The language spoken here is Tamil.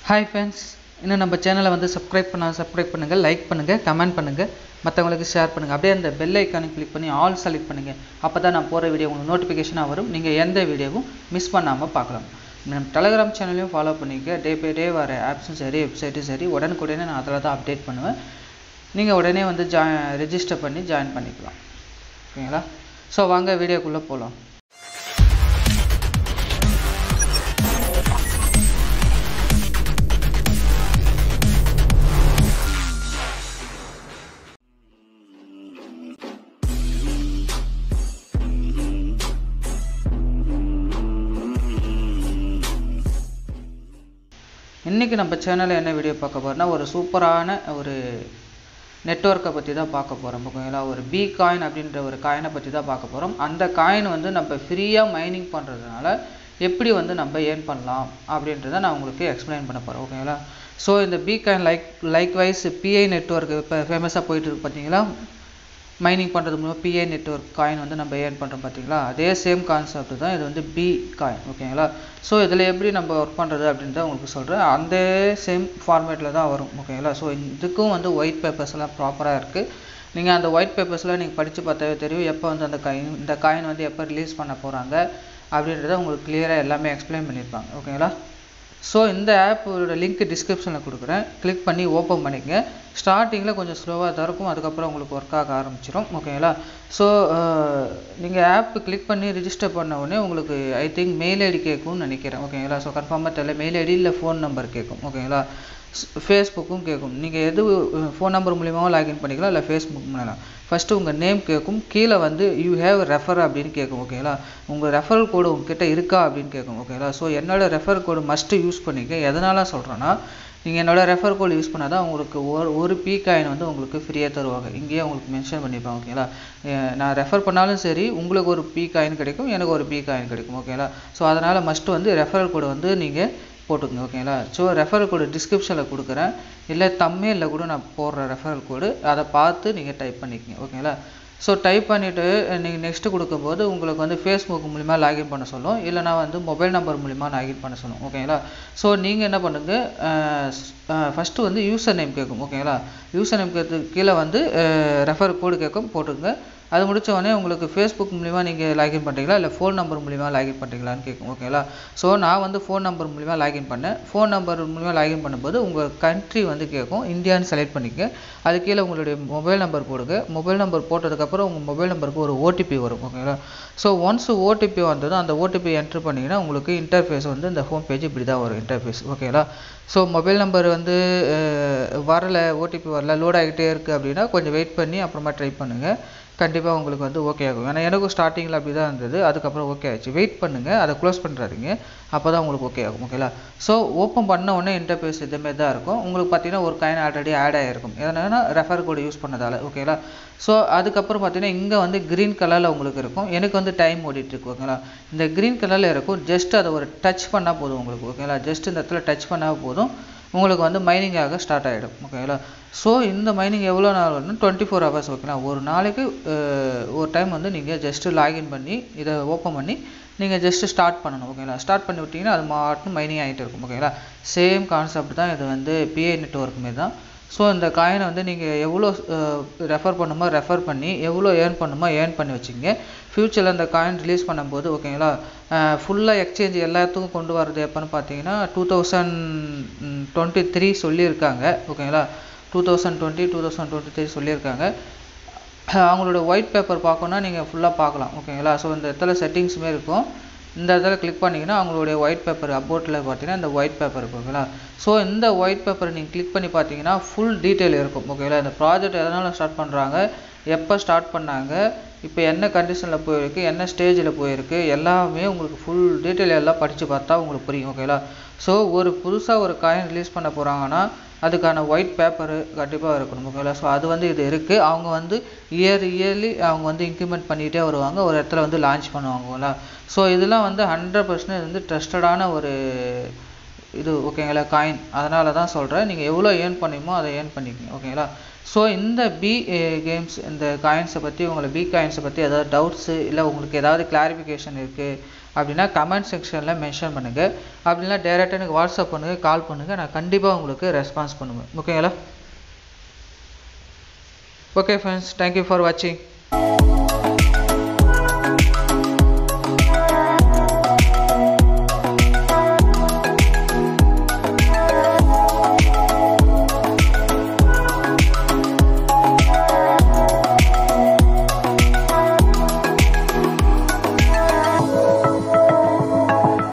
ஹாய் ஃப்ரெண்ட்ஸ் இன்னும் நம்ம சேனலை வந்து சப்ஸ்கிரைப் பண்ண சப்ஸ்கிரைப் பண்ணுங்கள் லைக் பண்ணுங்கள் கமெண்ட் பண்ணுங்கள் மற்றவங்களுக்கு ஷேர் பண்ணுங்கள் அப்படியே அந்த பெல் ஐக்கானை கிளிக் பண்ணி ஆல் செலக்ட் பண்ணுங்கள் அப்போ தான் நான் போகிற வீடியோ உங்களுக்கு நோட்டிஃபிகேஷனாக வரும் நீங்கள் எந்த வீடியோவும் மிஸ் பண்ணாமல் பார்க்கலாம் நம்ம டெலகிராம் சேனலையும் ஃபாலோ பண்ணிக்க டே பை டே வர ஆப்ஸும் சரி வெப்சைட்டும் சரி உடனுக்குடனே நான் அதில் தான் அப்டேட் பண்ணுவேன் நீங்கள் உடனே வந்து ஜா ரெஜிஸ்டர் பண்ணி ஜாயின் பண்ணிக்கலாம் ஓகேங்களா ஸோ வாங்க வீடியோக்குள்ளே போகலாம் இன்றைக்கி நம்ம சேனலில் என்ன வீடியோ பார்க்க போகிறோம்னா ஒரு சூப்பரான ஒரு நெட்ஒர்க்கை பற்றி தான் பார்க்க போகிறோம் ஓகேங்களா ஒரு பி காயின் அப்படின்ற ஒரு காயினை பற்றி தான் பார்க்க போகிறோம் அந்த காயின் வந்து நம்ம ஃப்ரீயாக மைனிங் பண்ணுறதுனால எப்படி வந்து நம்ம ஏர்ன் பண்ணலாம் அப்படின்றத நான் உங்களுக்கு எக்ஸ்பிளைன் பண்ண போகிறேன் ஓகேங்களா ஸோ இந்த Pi coin like likewise Pi network இப்போ ஃபேமஸாக போயிட்டு இருக்கு பார்த்தீங்களா மைனிங் பண்ணுறது மூலம் பிஐ நெட்ஒர்க் காயின் வந்து நம்ம ஏர்ன் பண்ணுறோம் பார்த்தீங்களா அதே சேம் கான்செப்ட் தான் இது வந்து பி காயின் ஓகேங்களா ஸோ இதில் எப்படி நம்ம ஒர்க் பண்ணுறது அப்படின்றத உங்களுக்கு சொல்கிறேன் அந்த சேம் ஃபார்மேட்டில் தான் வரும் ஓகேங்களா ஸோ இதுக்கும் வந்து ஒயிட் பேப்பர்ஸ் எல்லாம் ப்ராப்பராக இருக்குது நீங்கள் அந்த ஒயிட் பேப்பர்ஸ்லாம் நீங்கள் படித்து பார்த்தாவே தெரியும் எப்போ வந்து அந்த காயின் இந்த காயின் வந்து எப்போ ரிலீஸ் பண்ண போகிறாங்க அப்படின்றத உங்களுக்கு கிளியராக எல்லாமே எக்ஸ்பிளைன் பண்ணியிருப்பாங்க ஓகேங்களா ஸோ இந்த ஆப்போட லிங்க் டிஸ்கிரிப்ஷனில் கொடுக்குறேன் கிளிக் பண்ணி ஓப்பன் பண்ணிக்கங்க ஸ்டார்டிங்கில் கொஞ்சம் ஸ்லோவாக தான் இருக்கும் அதுக்கப்புறம் உங்களுக்கு ஒர்க் ஆக ஆரம்பிச்சிடும் ஓகேங்களா ஸோ நீங்கள் ஆப் கிளிக் பண்ணி ரிஜிஸ்டர் பண்ண உடனே உங்களுக்கு ஐ திங்க் மெயில் ஐடி கேட்கும்னு நினைக்கிறேன் ஓகேங்களா ஸோ கன்ஃபார்மாக தெரியல மெயில் ஐடி இல்லை ஃபோன் நம்பர் கேட்கும் ஓகேங்களா ஃபேஸ்புக்கும் கேட்கும் நீங்கள் எது ஃபோன் நம்பர் மூலியமாகவும் லாகின் பண்ணிக்கலாம் இல்லை ஃபேஸ்புக் மூலம் ஃபஸ்ட்டு உங்கள் நேம் கேட்கும் கீழே வந்து யூ ஹேவ் ரெஃபர் அப்படின்னு கேட்கும் ஓகேங்களா உங்கள் ரெஃபரல் கோடு உங்ககிட்ட இருக்கா அப்படின்னு கேட்கும் ஓகேங்களா ஸோ என்னோட ரெஃபர் கோடு மஸ்ட்டு யூஸ் பண்ணிக்க எதனால் சொல்கிறேன்னா நீங்கள் என்னோடய ரெஃபர் கோடு யூஸ் பண்ணால் தான் உங்களுக்கு ஒரு ஒரு பி காயின் வந்து உங்களுக்கு ஃப்ரீயாக தருவாங்க இங்கேயே உங்களுக்கு மென்ஷன் பண்ணியிருப்பாங்க ஓகேங்களா நான் ரெஃபர் பண்ணாலும் சரி உங்களுக்கு ஒரு பி காயின் கிடைக்கும் எனக்கு ஒரு பி காயின் கிடைக்கும் ஓகேங்களா ஸோ அதனால் மஸ்ட்டு வந்து ரெஃபரல் கோடு வந்து நீங்கள் போட்டுக்கோங்க ஓகேங்களா ஸோ ரெஃபரல் கோடு டிஸ்கிரிப்ஷனில் கொடுக்குறேன் இல்லை தம்மேலில் கூட நான் போடுற ரெஃபரல் கோடு அதை பார்த்து நீங்கள் டைப் பண்ணிக்கங்க ஓகேங்களா ஸோ டைப் பண்ணிவிட்டு நீங்கள் நெக்ஸ்ட்டு கொடுக்கும்போது உங்களுக்கு வந்து ஃபேஸ்புக் மூலிமா லாகின் பண்ண சொல்லும் இல்லைனா வந்து மொபைல் நம்பர் மூலிமா லாகின் பண்ண சொல்லும் ஓகேங்களா ஸோ நீங்கள் என்ன பண்ணுங்கள் ஃபஸ்ட்டு வந்து யூசர் நேம் கேட்கும் ஓகேங்களா யூசர் நேம் கேட்டு கீழே வந்து ரெஃபர் கோடு கேட்கும் போட்டுங்க அது முடித்த உடனே உங்களுக்கு ஃபேஸ்புக் மூலிமா நீங்கள் லாகின் பண்ணுறீங்களா இல்லை ஃபோன் நம்பர் மூலிமா லாகின் பண்ணுறீங்களான்னு கேட்கும் ஓகேங்களா ஸோ நான் வந்து ஃபோன் நம்பர் மூலிமா லாகின் பண்ணேன் ஃபோன் நம்பர் மூலிமா லாகின் பண்ணும்போது உங்கள் கண்ட்ரி வந்து கேட்கும் இந்தியான்னு செலக்ட் பண்ணிக்க அது கீழே உங்களுடைய மொபைல் நம்பர் போடுங்க மொபைல் நம்பர் போட்டதுக்கப்புறம் உங்கள் மொபைல் நம்பருக்கு ஒரு ஓடிபி வரும் ஓகேங்களா ஸோ ஒன்ஸ் ஓடிபி வந்ததும் அந்த ஓடிபி என்ட்ரு பண்ணிங்கன்னா உங்களுக்கு இன்டர்ஃபேஸ் வந்து இந்த ஹோம் பேஜ் இப்படி தான் வரும் இன்டர்ஃபேஸ் ஓகேங்களா ஸோ மொபைல் நம்பர் வந்து வரல ஓடிபி வரல லோட் ஆகிட்டே இருக்குது அப்படின்னா கொஞ்சம் வெயிட் பண்ணி அப்புறமா ட்ரை பண்ணுங்கள் கண்டிப்பாக உங்களுக்கு வந்து ஓகே ஆகும் ஏன்னா எனக்கும் ஸ்டார்டிங்கில் அப்படி தான் இருந்தது அதுக்கப்புறம் ஓகே ஆச்சு வெயிட் பண்ணுங்கள் அதை க்ளோஸ் பண்ணுறாதீங்க அப்போ தான் உங்களுக்கு ஓகே ஆகும் ஓகேங்களா ஸோ ஓப்பன் பண்ண உடனே இன்டர்ஃபேஸ் இதுமாரி தான் இருக்கும் உங்களுக்கு பார்த்தீங்கன்னா ஒரு காயின் ஆல்ரெடி ஆட் ஆகிருக்கும் எதனா ரெஃபர் கோடு யூஸ் பண்ணதால் ஓகேங்களா ஸோ அதுக்கப்புறம் பார்த்தீங்கன்னா இங்கே வந்து க்ரீன் கலரில் உங்களுக்கு இருக்கும் எனக்கு வந்து டைம் ஓடிட்டுருக்கு ஓகேங்களா இந்த க்ரீன் கலரில் இருக்கும் ஜஸ்ட் அதை ஒரு டச் பண்ணால் போதும் உங்களுக்கு ஓகேங்களா ஜஸ்ட் இந்த இடத்துல டச் பண்ணால் போதும் உங்களுக்கு வந்து மைனிங் ஆக ஸ்டார்ட் ஆகிடும் ஓகேங்களா ஸோ இந்த மைனிங் எவ்வளோ நாள் வரும்னா டுவெண்ட்டி ஃபோர் ஹவர்ஸ் ஓகேங்களா ஒரு நாளைக்கு ஒரு டைம் வந்து நீங்கள் ஜஸ்ட்டு லாகின் பண்ணி இதை ஓப்பன் பண்ணி நீங்கள் ஜஸ்ட்டு ஸ்டார்ட் பண்ணணும் ஓகேங்களா ஸ்டார்ட் பண்ணி விட்டிங்கன்னா அது மாட்டும் மைனிங் ஆகிட்டு இருக்கும் ஓகேங்களா சேம் கான்செப்ட் தான் இது வந்து பிஐ நெட்ஒர்க் மாரி தான் ஸோ இந்த காயினை வந்து நீங்கள் எவ்வளோ ரெஃபர் பண்ணுமோ ரெஃபர் பண்ணி எவ்வளோ ஏர்ன் பண்ணுமோ ஏர்ன் பண்ணி வச்சுங்க ஃப்யூச்சரில் இந்த காயின் ரிலீஸ் பண்ணும்போது ஓகேங்களா ஃபுல்லாக எக்ஸ்சேஞ்ச் எல்லாத்துக்கும் கொண்டு வரது எப்போன்னு பார்த்தீங்கன்னா டூ தௌசண்ட் டுவெண்ட்டி த்ரீ சொல்லியிருக்காங்க ஓகேங்களா two thousand twenty two thousand twenty three சொல்லியிருக்காங்க அவங்களோட ஒயிட் பேப்பர் பார்க்கணுன்னா நீங்கள் ஃபுல்லாக பார்க்கலாம் ஓகேங்களா ஸோ இந்த இடத்துல செட்டிங்ஸுமே இருக்கும் இந்த இடத்துல கிளிக் பண்ணிங்கன்னா அவங்களுடைய ஒயிட் பேப்பர் அபோட்டில் பார்த்தீங்கன்னா இந்த ஒயிட் பேப்பர் இருக்கும் ஓகேங்களா ஸோ இந்த ஒயிட் பேப்பரை நீங்கள் கிளிக் பண்ணி பார்த்தீங்கன்னா ஃபுல் டீட்டெயில் இருக்கும் ஓகேங்களா இந்த ப்ராஜெக்ட் எதனால் ஸ்டார்ட் பண்ணுறாங்க எப்போ ஸ்டார்ட் பண்ணாங்க இப்போ என்ன கண்டிஷனில் போயிருக்கு என்ன ஸ்டேஜில் போயிருக்கு எல்லாமே உங்களுக்கு ஃபுல் டீட்டெயில் எல்லாம் படித்து பார்த்தா உங்களுக்கு புரியும் ஓகேங்களா ஸோ ஒரு புதுசாக ஒரு காயின் ரிலீஸ் பண்ண போகிறாங்கன்னா அதுக்கான ஒயிட் பேப்பரு கண்டிப்பாக இருக்கணும் ஓகேங்களா ஸோ அது வந்து இது இருக்குது அவங்க வந்து இயர் இயர்லி அவங்க வந்து இன்க்ரிமெண்ட் பண்ணிகிட்டே வருவாங்க ஒரு இடத்துல வந்து லான்ச் பண்ணுவாங்க ஓகேங்களா ஸோ இதெல்லாம் வந்து ஹண்ட்ரட் பர்சன்டேஜ் வந்து ட்ரஸ்டடான ஒரு இது ஓகேங்களா காயின் அதனால தான் சொல்கிறேன் நீங்கள் எவ்வளோ ஏர்ன் பண்ணுமோ அதை ஏர்ன் பண்ணிக்கங்க ஓகேங்களா ஸோ இந்த பி கேம்ஸ் இந்த காயின்ஸை பற்றி உங்களுக்கு பி காயின்ஸை பற்றி ஏதாவது டவுட்ஸு இல்லை உங்களுக்கு ஏதாவது கிளாரிஃபிகேஷன் இருக்குது அப்படின்னா கமெண்ட் செக்ஷனில் மென்ஷன் பண்ணுங்கள் அப்படின்னா டேரெக்டாக எனக்கு வாட்ஸ்அப் பண்ணுங்கள் கால் பண்ணுங்கள் நான் கண்டிப்பாக உங்களுக்கு ரெஸ்பான்ஸ் பண்ணுவேன் ஓகேங்களா ஓகே ஃப்ரெண்ட்ஸ் தேங்க்யூ ஃபார் வாட்சிங்